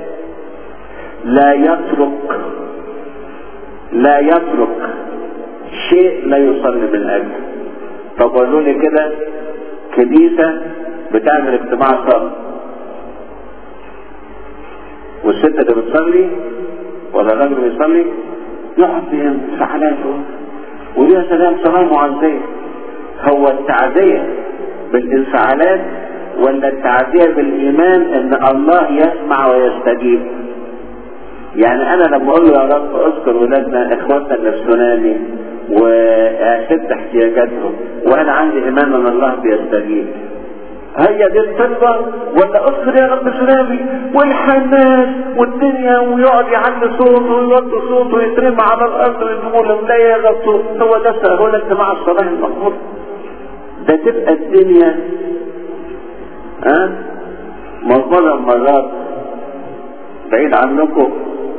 لا يترك لا يترك شيء لا يصلي من اجله طب قولوا لي كده كنيسه بتعمل اجتماع صلاه والست اللي بتصلي ولا الراجل بيصلي يقعد في انفعالاته وليها سلام صلاة معزية هو التعزية بالانفعالات ولا التعزية بالإيمان إن الله يسمع ويستجيب يعني أنا لما أقول له يا رب أذكر ولادنا إخواتنا اللي في سونامي وأسد احتياجاتهم وأنا عندي إيمان إن الله بيستجيب هي دي الطلبة ولا اذكر يا رب سلامي والحناس والدنيا ويقعد يعلي صوته ويوطي صوته ويترمى على الارض ويقول لا يغطوا هو ده هو ده اجتماع الصلاة المفروض ده تبقى الدنيا ها مرة مرات بعيد عنكم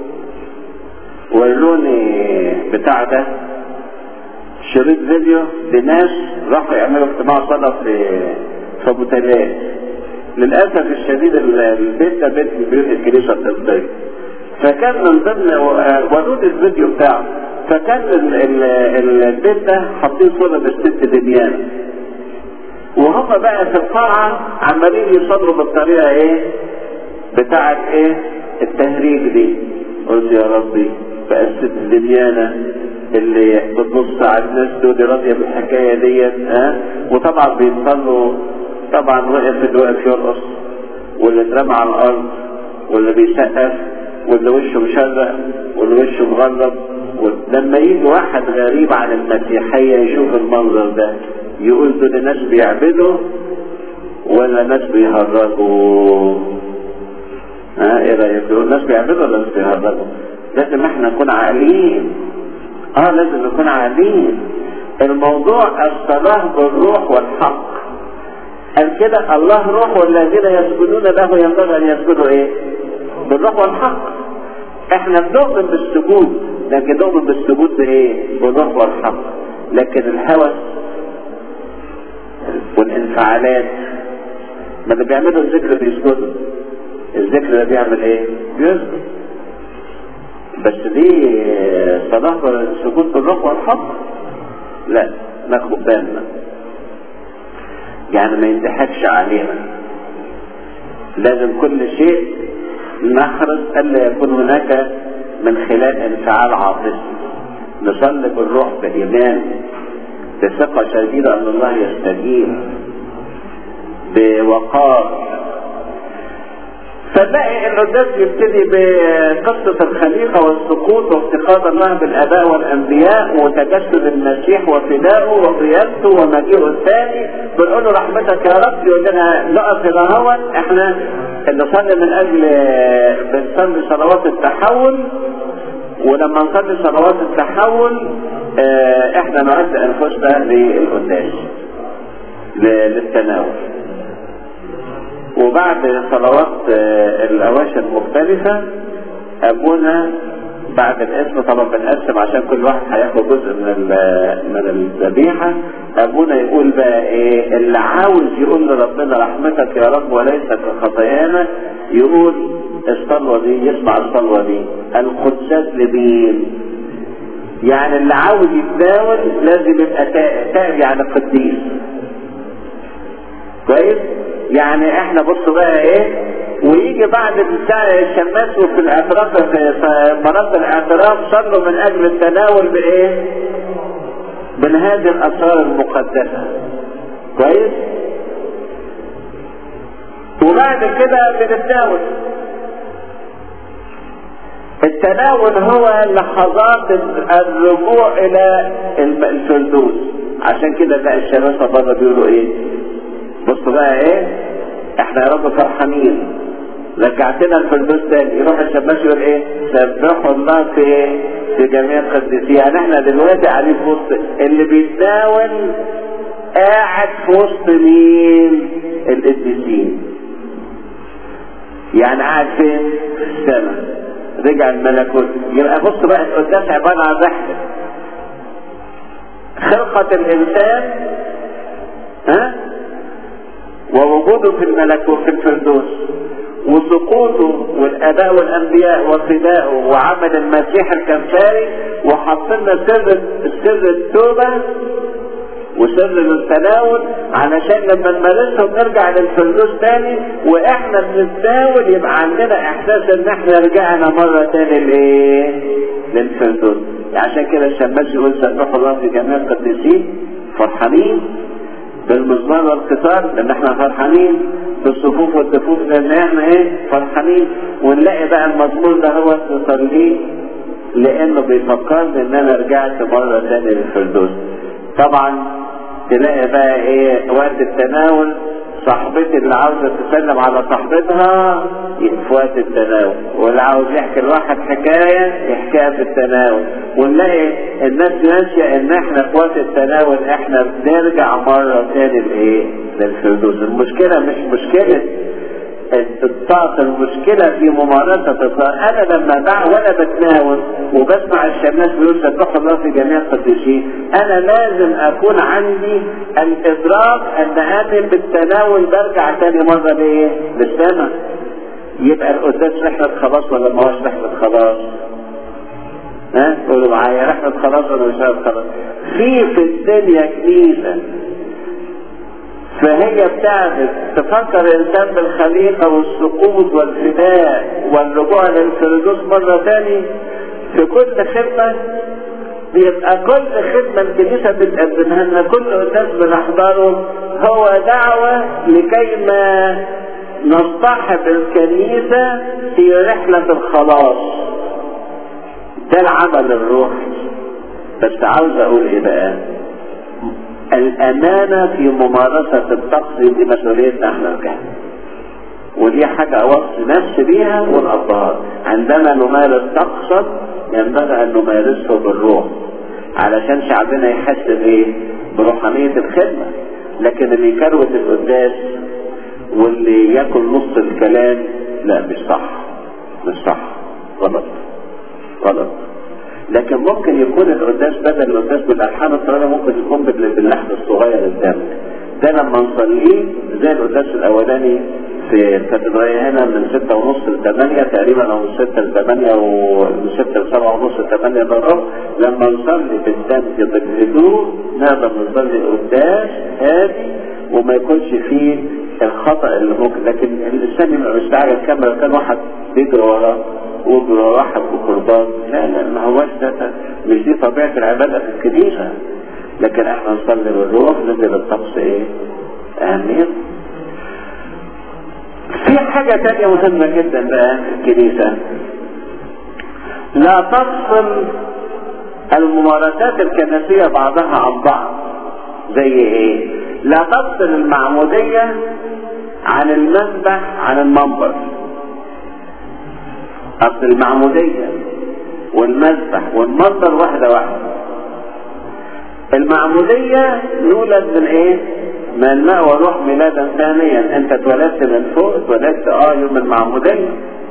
وروني بتاع ده شريط فيديو لناس راحوا يعملوا اجتماع صلاة في في ابو تلال للاسف الشديد البيت ده بيت من بيوت الكنيسه القبطيه فكان من ضمن ورود الفيديو بتاعه فكان البيت ده حاطين صوره بالست دميان وهم بقى في القاعه عمالين يصلوا بالطريقه ايه بتاعت ايه التهريج دي قلت يا ربي بقى الست دميانه اللي بتبص على الناس دول راضيه بالحكايه ديت ها وطبعا بيصلوا طبعا وقف اللي واقف يرقص واللي اترمى على الارض واللي بيسقف واللي وشه مشرق واللي وشه مغلط لما يجي واحد غريب عن المسيحيه يشوف المنظر ده يقول دول ناس بيعبدوا ولا ناس بيهرجوا ها ايه رايك يقول ناس بيعبدوا ولا ناس بيهرجوا لازم احنا نكون عاقلين اه لازم نكون عاقلين الموضوع الصلاه بالروح والحق قال كده الله روح والذين يسجدون له ينبغي ان يسجدوا ايه؟ بالروح والحق. احنا بنؤمن بالسجود لكن نؤمن بالسجود بايه؟ بالروح والحق. لكن الهوس والانفعالات ما اللي بيعملوا الذكر بيسجدوا. الذكر ده بيعمل ايه؟ بيسجد. بس دي صلاة السجود بالروح والحق؟ لا ناخد بالنا. يعني ما يضحكش علينا لازم كل شيء نحرص الا يكون هناك من خلال انفعال عاطفي نصلي بالروح بايمان بثقه شديده ان الله يستجيب بوقار فنلاقي ان القداس يبتدي بقصة الخليقة والسقوط وافتقاد الله بالآباء والأنبياء وتجسد المسيح وفدائه وقيامته ومجيئه الثاني بنقول له رحمتك يا رب يقول لنا نقف إلى هون احنا نصلي من أجل بنصلي صلوات التحول ولما نصلي صلوات التحول اه احنا نعد أنفسنا للقداس للتناول وبعد صلوات الاواشي المختلفة ابونا بعد الاسم طبعا بنقسم عشان كل واحد هياخد جزء من من الذبيحة ابونا يقول بقى ايه اللي عاوز يقول لربنا رحمتك يا رب وليس كخطايانا يقول الصلوة دي يسمع الصلوة دي القدسات لمين يعني اللي عاوز يتناول لازم يبقى تائب يعني قديس كويس يعني احنا بصوا بقى ايه ويجي بعد بتاع الشماس وفي الاعتراف في مرات الاعتراف صلوا من اجل التناول بايه من هذه الاسرار المقدسة كويس وبعد كده بنتناول التناول هو لحظات الرجوع الى الفردوس عشان كده بقى الشباب بره بيقولوا ايه بصوا بقى ايه احنا يا رب فرحانين رجعتنا الفردوس تاني يروح الشباب يقول ايه سبحوا الله في في جميع القديسين يعني احنا دلوقتي قاعدين في وسط اللي بيتناول قاعد في وسط مين القديسين يعني قاعد فين في السماء رجع الملكوت يبقى بص بقى القداس عبارة عن رحلة خلقة الإنسان ها ووجوده في الملكوت في الفردوس وسقوطه والآباء والأنبياء وفدائه وعمل المسيح الكفاري وحطلنا سر سر التوبة وسر التناول علشان لما نمارسهم نرجع للفردوس تاني واحنا بنتناول يبقى عندنا احساس ان احنا رجعنا مرة تاني لايه للفردوس عشان كده الشماس يقول سبحوا الله في جميع القديسين فرحانين بالمزمار والقطار لان احنا فرحانين بالصفوف والدفوف لان احنا ايه فرحانين ونلاقي بقى المزمور ده هو تصليه لانه بيفكرني ان انا رجعت مرة تاني للفردوس طبعا تلاقي بقى ايه وقت التناول صاحبتي اللي عاوزه تسلم على صاحبتها في وقت التناول واللي عاوز يحكي لواحد حكايه يحكيها في التناول ونلاقي الناس ناسيه ان احنا في وقت التناول احنا بنرجع مره تاني لايه؟ للفردوس المشكله مش مشكله الطاقة المشكلة في ممارسة الطاقة أنا لما بع وأنا بتناول وبسمع الشماس بيقول سبح الله في جميع القديسين أنا لازم أكون عندي الإدراك أن أنا بالتناول برجع تاني مرة لإيه؟ للسماء يبقى القداس رحلة خلاص ولا ما هوش رحلة خلاص؟ ها؟ قولوا معايا رحلة خلاص ولا مش رحلة خلاص؟ في في الدنيا كنيسة فهي بتعمل تفكر الانسان بالخليقه والسقوط والفداء والرجوع للفردوس مره تاني في كل خدمه بيبقى كل خدمه الكنيسه بتقدمها لنا كل قداس بنحضره هو دعوه لكي ما نصطحب الكنيسه في رحله الخلاص ده العمل الروحي بس عاوز اقول ايه بقى الأمانة في ممارسة الطقس دي مسؤوليتنا احنا الكهنة ودي حاجة أوصي نفسي بيها والأبهار عندما نمارس طقسا ينبغي أن نمارسه بالروح علشان شعبنا يحس بإيه؟ بروحانية الخدمة لكن اللي يكروت القداس واللي ياكل نص الكلام لا مش صح مش صح غلط غلط لكن ممكن يكون القداس بدل القداس بالالحان الطويله ممكن يكون باللحن الصغير الدم ده لما نصليه زي القداس الاولاني في الكاتدرائية هنا من ستة ونص لثمانية تقريبا او من ستة لثمانية ومن ستة لسبعة ونص لثمانية بالربع لما نصلي بالدم بالهدوء نقدر نصلي القداس هادي وما يكونش فيه الخطأ اللي ممكن لكن الانسان يبقى مستعجل كامل كان واحد بيجري وراه ويجري وراه واحد بقربان لا لا ما هوش ده مش دي طبيعة العبادة في الكنيسة لكن احنا نصلي بالروح نزل الطقس ايه؟ أهمية في حاجة تانية مهمة جدا بقى في الكنيسة لا تفصل الممارسات الكنسية بعضها عن بعض زي ايه؟ لا تفصل المعمودية عن المذبح عن المنبر اصل المعمودية والمذبح والمنبر واحدة واحدة المعمودية يولد من ايه من الماء والروح ميلادا ثانيا انت اتولدت من فوق اتولدت اه يوم المعمودية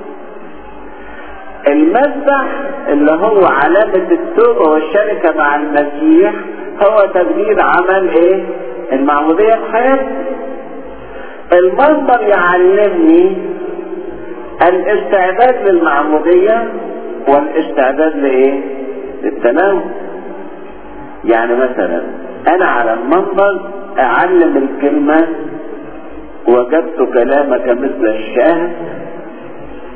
المذبح اللي هو علامة التوبة والشركة مع المسيح هو تجديد عمل ايه المعمودية في حياتي المنبر يعلمني الاستعداد للمعمودية والاستعداد لايه للتناول يعني مثلا انا على المنبر اعلم الكلمة وجدت كلامك مثل الشهد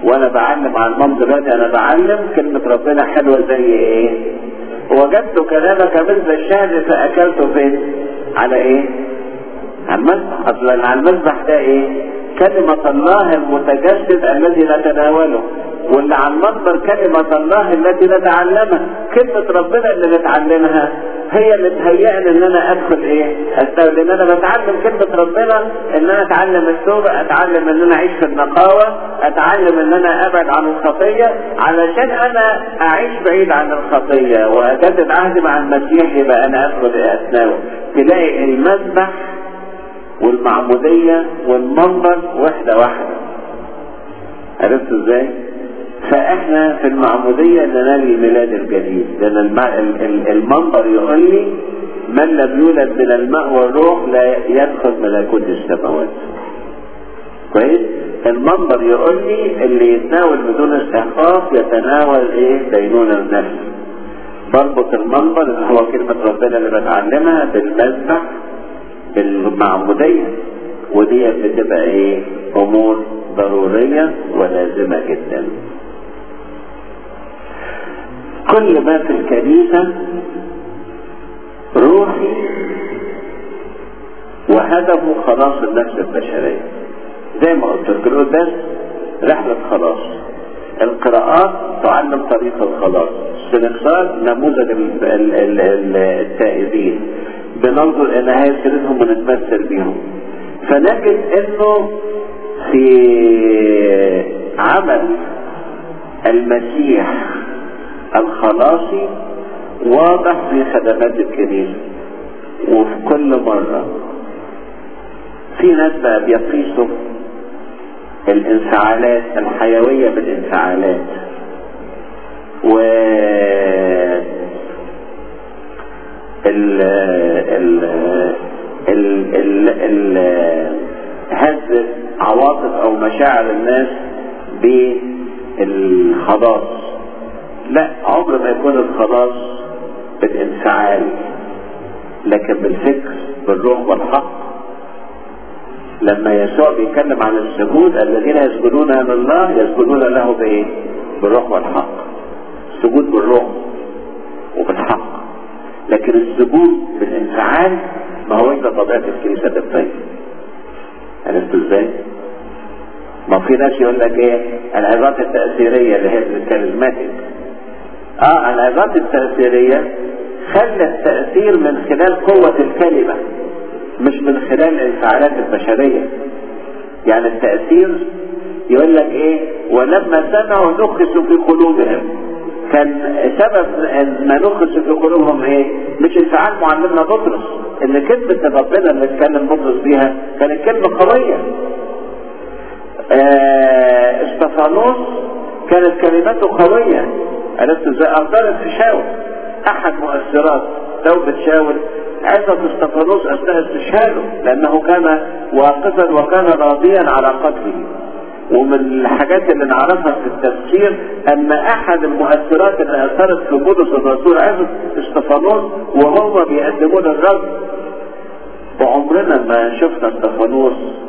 وانا بعلم عن المنظر دلوقتي انا بعلم كلمة ربنا حلوة زي ايه وجدت كلامك مثل الشهد فاكلته فين على ايه على المذبح اصلا على المذبح ده ايه كلمة الله المتجسد الذي نتناوله واللي على المنبر كلمة الله التي نتعلمها كلمة ربنا اللي نتعلمها هي اللي تهيئني ان انا ادخل ايه استوعب لان انا بتعلم كلمة ربنا ان انا اتعلم التوبة اتعلم ان انا اعيش في النقاوة اتعلم ان انا ابعد عن الخطية علشان انا اعيش بعيد عن الخطية واجدد عهدي مع المسيح يبقى انا ادخل اتناول تلاقي المذبح والمعمودية والمنبر واحدة واحدة عرفت ازاي؟ فاحنا في المعمودية ننال الميلاد الجديد لان المنبر يقول لي من لم يولد من الماء والروح لا يدخل ملكوت السماوات كويس المنبر يقول لي اللي يتناول بدون استحقاق يتناول ايه دينونة النفس بربط المنبر اللي هو كلمة ربنا اللي بتعلمها بالمذبح بالمعمودية ودي بتبقى ايه امور ضرورية ولازمة جدا كل ما في الكنيسة روحي وهدفه خلاص النفس البشرية زي ما قلت لك القداس رحلة خلاص القراءات تعلم طريق الخلاص السنكسار نموذج التائبين بننظر الى نهاية سيرتهم ونتمثل بيهم فنجد انه في عمل المسيح الخلاصي واضح في خدمات الكنيسة وفي كل مرة في ناس بقى بيقيسوا الانفعالات الحيوية بالانفعالات و ال ال ال ال ال هز عواطف او مشاعر الناس بالخلاص لا عمر ما يكون الخلاص بالانفعال لكن بالفكر بالروح والحق لما يسوع بيتكلم عن السجود الذين يسجدون لله يسجدون له بايه بالروح والحق السجود بالروح وبالحق لكن السجود بالانفعال ما هو الا طبيعه الكنيسه الدفايه عرفت ازاي؟ ما في ناس يقول لك ايه العظات التاثيريه اللي هي الكاريزماتيك اه العظات التاثيريه خلى التاثير من خلال قوه الكلمه مش من خلال الانفعالات البشريه يعني التاثير يقول لك ايه ولما سمعوا نخسوا في قلوبهم كان سبب ما نخس في قلوبهم ايه مش انفعال معلمنا بطرس ان كلمة ربنا اللي اتكلم بطرس بيها كانت كلمة قوية آه استفانوس كانت كلماته قوية عرفت ازاي اثرت في شاول احد مؤثرات توبة شاول عزة استفانوس اثناء استشهاده لانه كان واقفا وكان راضيا على قتله ومن الحاجات اللي نعرفها في التفسير ان احد المؤثرات اللي اثرت في قدس الرسول عزة استفانوس وهو بيقدموا له الرب وعمرنا ما شفنا استفانوس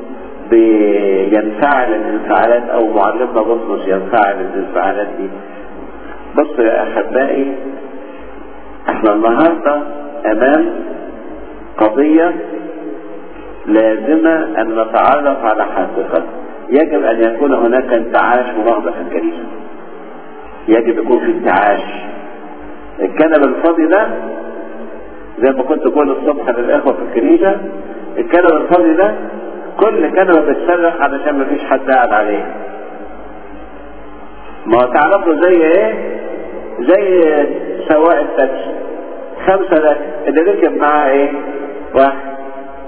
بينفعل الانفعالات او معلمنا بطرس ينفعل الانفعالات دي بصوا يا احبائي احنا النهارده امام قضية لازمة ان نتعرف على حقيقتها يجب ان يكون هناك انتعاش ونهضة في الكنيسة يجب يكون في انتعاش الكنب الفاضي ده زي ما كنت بقول الصبح للاخوة في الكنيسة الكنب الفاضي ده كل كنبة بتصرخ علشان مفيش حد قاعد عليه ما هو تعرفوا زي ايه زي سواق التاكسي خمسة لك اللي ركب معاه ايه واحد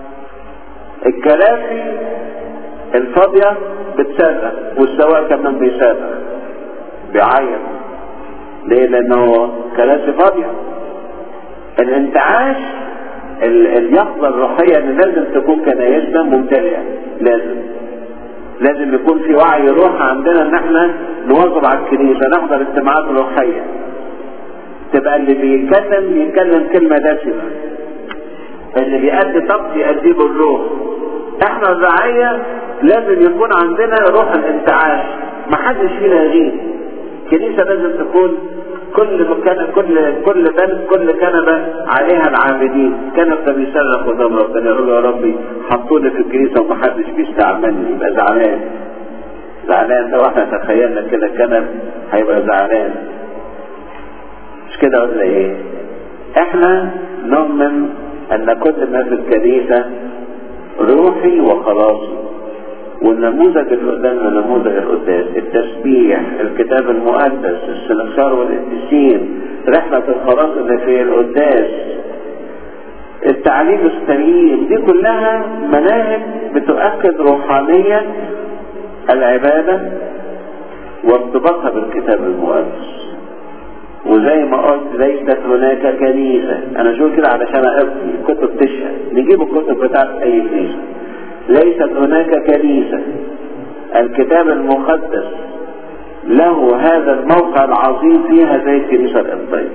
الكراسي الفاضية بتصرخ والسواق كمان بيصرخ بيعيط ليه لانه كراسي فاضية الانتعاش اليقظة الروحية اللي لازم تكون كنايسنا ممتلئة لازم لازم يكون في وعي روح عندنا ان احنا نواظب على الكنيسة نحضر اجتماعات روحية تبقى اللي بيتكلم يتكلم كلمة دسمة اللي بيأدي طقس يأديه بالروح احنا الرعاية لازم يكون عندنا روح الانتعاش ما حدش فينا يغيب الكنيسة لازم تكون كل مكان كل كل بلد كل كنبة عليها العابدين كنبة بيصرخ قدام ربنا يقول له يا ربي حطوني في الكنيسة ومحدش بيستعملني يبقى زعلان زعلان لو احنا تخيلنا كده كنب هيبقى زعلان مش كده ولا ايه احنا نؤمن ان كل ما في الكنيسة روحي وخلاصي والنموذج اللي قدامنا نموذج القداس التسبيح الكتاب المقدس السنخار والقديسين رحلة الخلاص اللي في القداس التعليم السليم دي كلها مناهج بتؤكد روحانية العبادة وارتباطها بالكتاب المقدس وزي ما قلت ليست هناك كنيسة انا شو كده علشان ابني كتب تشهد نجيب الكتب بتاعت اي كنيسة ليست هناك كنيسة الكتاب المقدس له هذا الموقع العظيم فيها زي الكنيسة القبطية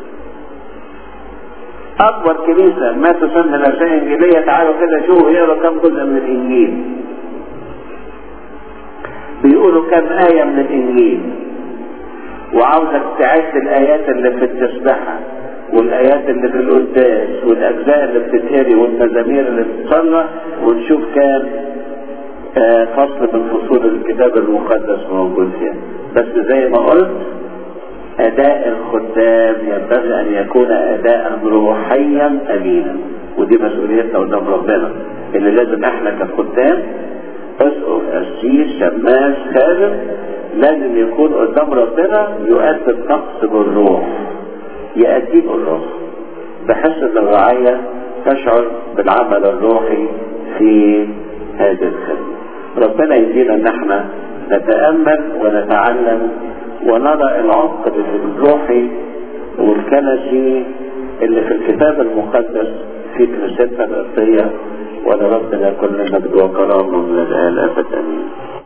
أكبر كنيسة ما تسمى نفسها إنجيلية تعالوا كده شوفوا يقروا كم جزء من الإنجيل بيقولوا كم آية من الإنجيل وعاوزك تعد الآيات اللي في التسبحة والآيات اللي في القداس والأجزاء اللي بتتهري والمزامير اللي بتصلى ونشوف كام آه فصل من فصول الكتاب المقدس موجود فيها بس زي ما قلت أداء الخدام ينبغي أن يكون أداء روحيا أمينا ودي مسؤوليتنا قدام ربنا اللي لازم احنا كخدام اسقف قسيس شماس خادم لازم يكون قدام ربنا يؤدي الطقس بالروح يأديه بالروح بحيث ان الرعية تشعر بالعمل الروحي في هذه الخدمة ربنا يدينا ان احنا نتأمل ونتعلم ونرى العمق الروحي والكنسي اللي في الكتاب المقدس في كنيستنا الأرضية ولربنا كل مجد وكرامه من الآن أبدا